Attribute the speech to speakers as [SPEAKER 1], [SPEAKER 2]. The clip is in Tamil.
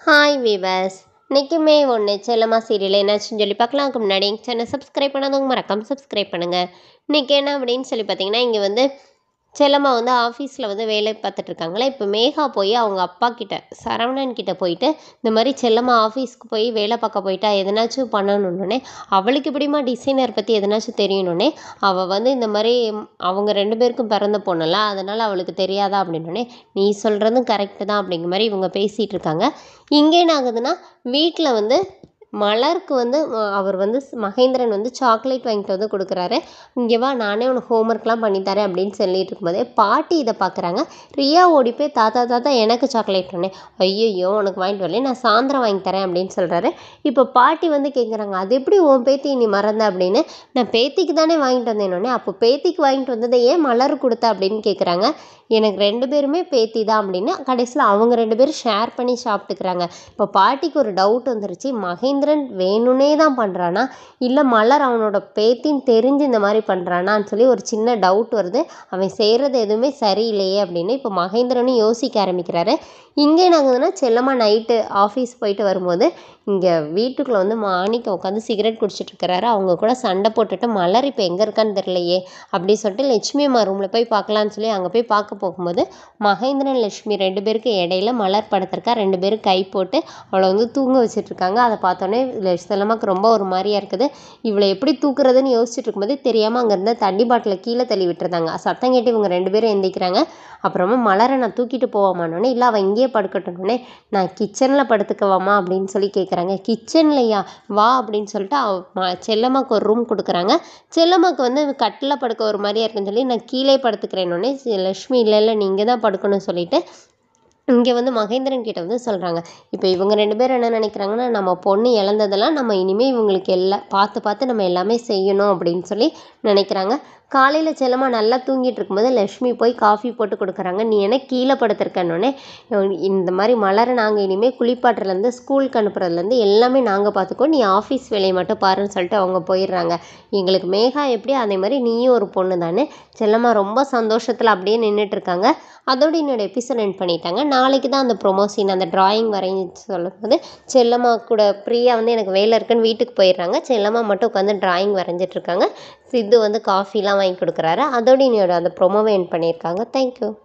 [SPEAKER 1] ஹாய் வீவர்ஸ் இன்றைக்குமே ஒன்று செல்லம்மா சீரியல் என்னாச்சுன்னு சொல்லி பார்க்கலாம் அதுக்கு முன்னாடி எங்கள் சேனல் சப்ஸ்கிரைப் பண்ணாதவங்க மறக்காம சப்ஸ்கிரைப் பண்ணுங்கள் இன்றைக்கி என்ன அப்படின்னு சொல்லி பார்த்தீங்கன்னா இங்கே வந்து செல்லம்மா வந்து ஆஃபீஸில் வந்து வேலை பார்த்துட்டு இருக்காங்களே இப்போ மேகா போய் அவங்க அப்பா கிட்ட சரவணன் கிட்ட போயிட்டு இந்த மாதிரி செல்லம்மா ஆஃபீஸ்க்கு போய் வேலை பார்க்க போயிட்டா எதனாச்சும் பண்ணணுன்னே அவளுக்கு எப்படிமா டிசைனர் பற்றி எதனாச்சும் தெரியணுன்னே அவள் வந்து இந்த மாதிரி ம், அவங்க ரெண்டு பேருக்கும் பிறந்த பொண்ணுல அதனால் அவளுக்கு தெரியாதா அப்படின்னோடனே நீ சொல்கிறதும் கரெக்டு தான் அப்படிங்கிற மாதிரி இவங்க பேசிகிட்டு இருக்காங்க இங்கே என்ன ஆகுதுன்னா வீட்டில் வந்து மலருக்கு வந்து அஹ், அவர் வந்து ஸ்- மகேந்திரன் வந்து சாக்லேட் வாங்கிட்டு வந்து கொடுக்குறாரு இங்கே வா நானே உனக்கு ஹோம்ஒர்க்லாம் பண்ணித்தரேன் அப்படின்னு சொல்லிட்டு இருக்கும்போதே பாட்டி இதை பார்க்குறாங்க ரியா ஓடி போய் தாத்தா தாத்தா எனக்கு சாக்லேட் ஒன்னே ஐயோ உனக்கு வாங்கிட்டு வரல நான் சாயந்தரம் வாங்கி தரேன் அப்படின்னு சொல்கிறாரு இப்போ பாட்டி வந்து கேட்குறாங்க அது எப்படி உன் பேத்தி நீ மறந்த அப்படின்னு நான் பேத்திக்கு தானே வாங்கிட்டு வந்தேனோடனே அப்போ பேத்திக்கு வாங்கிட்டு வந்ததை ஏன் மலர் கொடுத்த அப்படின்னு கேட்குறாங்க எனக்கு ரெண்டு பேருமே பேத்தி தான் அப்படின்னு கடைசியில் அவங்க ரெண்டு பேரும் ஷேர் பண்ணி சாப்பிட்டுக்கிறாங்க இப்போ பாட்டிக்கு ஒரு டவுட் வந்துருச்சு மகேந்திரன் வேணும்னே தான் பண்ணுறானா இல்லை மலர் அவனோட பேத்தின்னு தெரிஞ்சு இந்த மாதிரி பண்ணுறானான்னு சொல்லி ஒரு சின்ன டவுட் வருது அவன் செய்கிறது எதுவுமே சரியில்லையே அப்படின்னு இப்போ மகேந்திரனும் யோசிக்க ஆரம்பிக்கிறாரு இங்கே என்ன ஆகுதுன்னா செல்லம்மா நைட்டு ஆஃபீஸ் போயிட்டு வரும்போது இங்கே வீட்டுக்குள்ளே வந்து மாணிக்க உட்காந்து சிகரெட் குடிச்சிட்டு இருக்கிறாரு அவங்க கூட சண்டை போட்டுட்டு மலர் இப்போ எங்கே இருக்கான்னு தெரியலையே அப்படி சொல்லிட்டு லட்சுமி அம்மா ரூமில் போய் பார்க்கலான்னு சொல்லி அங்கே போய் பார்க்க போகும்போது மகேந்திரன் லட்சுமி ரெண்டு பேருக்கு இடையில மலர் படுத்திருக்கா ரெண்டு பேரும் கை போட்டு அவளை வந்து தூங்க வச்சுட்டு இருக்காங்க அதை பார்த்தோன்னே ல- செல்லம்மாக்கு ரொம்ப ஒரு மாதிரியா இருக்குது இவளை எப்படி தூக்குறதுன்னு யோசிச்சுட்டு இருக்கும்போது தெரியாமல் அங்கே இருந்த தண்ணி பாட்டிலை கீழே தள்ளி விட்டுருந்தாங்க சத்தம் கேட்டு இவங்க ரெண்டு பேரும் எந்திக்கிறாங்க அப்புறமா மலரை நான் தூக்கிட்டு போவாமான்னொன்னே இல்லை அவள் இங்கேயே படுக்கட்டும்னே நான் கிச்சனில் படுத்துக்கவாமா அப்படின்னு சொல்லி கேட்குறாங்க கிச்சன்லையா வா அப்படின்னு சொல்லிட்டு அவ ம- செல்லம்மாக்கு ஒரு ரூம் கொடுக்குறாங்க செல்லம்மாக்கு வந்து கட்டில் படுக்க ஒரு மாதிரியா இருக்குன்னு சொல்லி நான் கீழே படுத்துக்கிறேன்னொடனே லக்ஷ்மி இல்லை இல்லை நீங்கள் தான் படுக்கணும்னு சொல்லிட்டு இங்கே வந்து மகேந்திரன் கிட்ட வந்து சொல்கிறாங்க இப்போ இவங்க ரெண்டு பேரும் என்ன நினைக்கிறாங்கன்னா நம்ம பொண்ணு இழந்ததெல்லாம் நம்ம இனிமேல் இவங்களுக்கு எல்லாம் பார்த்து பார்த்து நம்ம எல்லாமே செய்யணும் அப்படின்னு சொல்லி நினைக்கிறாங்க காலையில் செல்லம்மா நல்லா தூங்கிட்டு இருக்கும்போது லக்ஷ்மி போய் காஃபி போட்டு கொடுக்குறாங்க நீ என்ன கீழே படுத்திருக்கன்னொடனே இந்த மாதிரி மலரை நாங்கள் இனிமேல் குளிப்பாட்டுறதுலேருந்து ஸ்கூலுக்கு அனுப்புறதுலேருந்து எல்லாமே நாங்கள் பார்த்துக்கோ நீ ஆஃபீஸ் வேலையை மட்டும் பாருன்னு சொல்லிட்டு அவங்க போயிடுறாங்க எங்களுக்கு மேகா எப்படி அதே மாதிரி நீயும் ஒரு பொண்ணு தானே செல்லம்மா ரொம்ப சந்தோஷத்தில் அப்படியே நின்றுட்டு இருக்காங்க அதோட என்னோட எபிசோட் எண்ட் பண்ணிட்டாங்க நாளைக்கு தான் அந்த ப்ரொமோஷன் அந்த டிராயிங் வரைஞ்சி சொல்லும்போது செல்லம்மா கூட பிரியா வந்து எனக்கு வேலை இருக்குன்னு வீட்டுக்கு போயிடுறாங்க செல்லம்மா மட்டும் உட்காந்து டிராயிங் வரைஞ்சிட்டு இருக்காங்க சித்து வந்து காஃபிலாம் வாங்கி கொடுக்குறாரு அதோட என்னோட அந்த ப்ரொமோவை எண்ட் பண்ணியிருக்காங்க தேங்க்யூ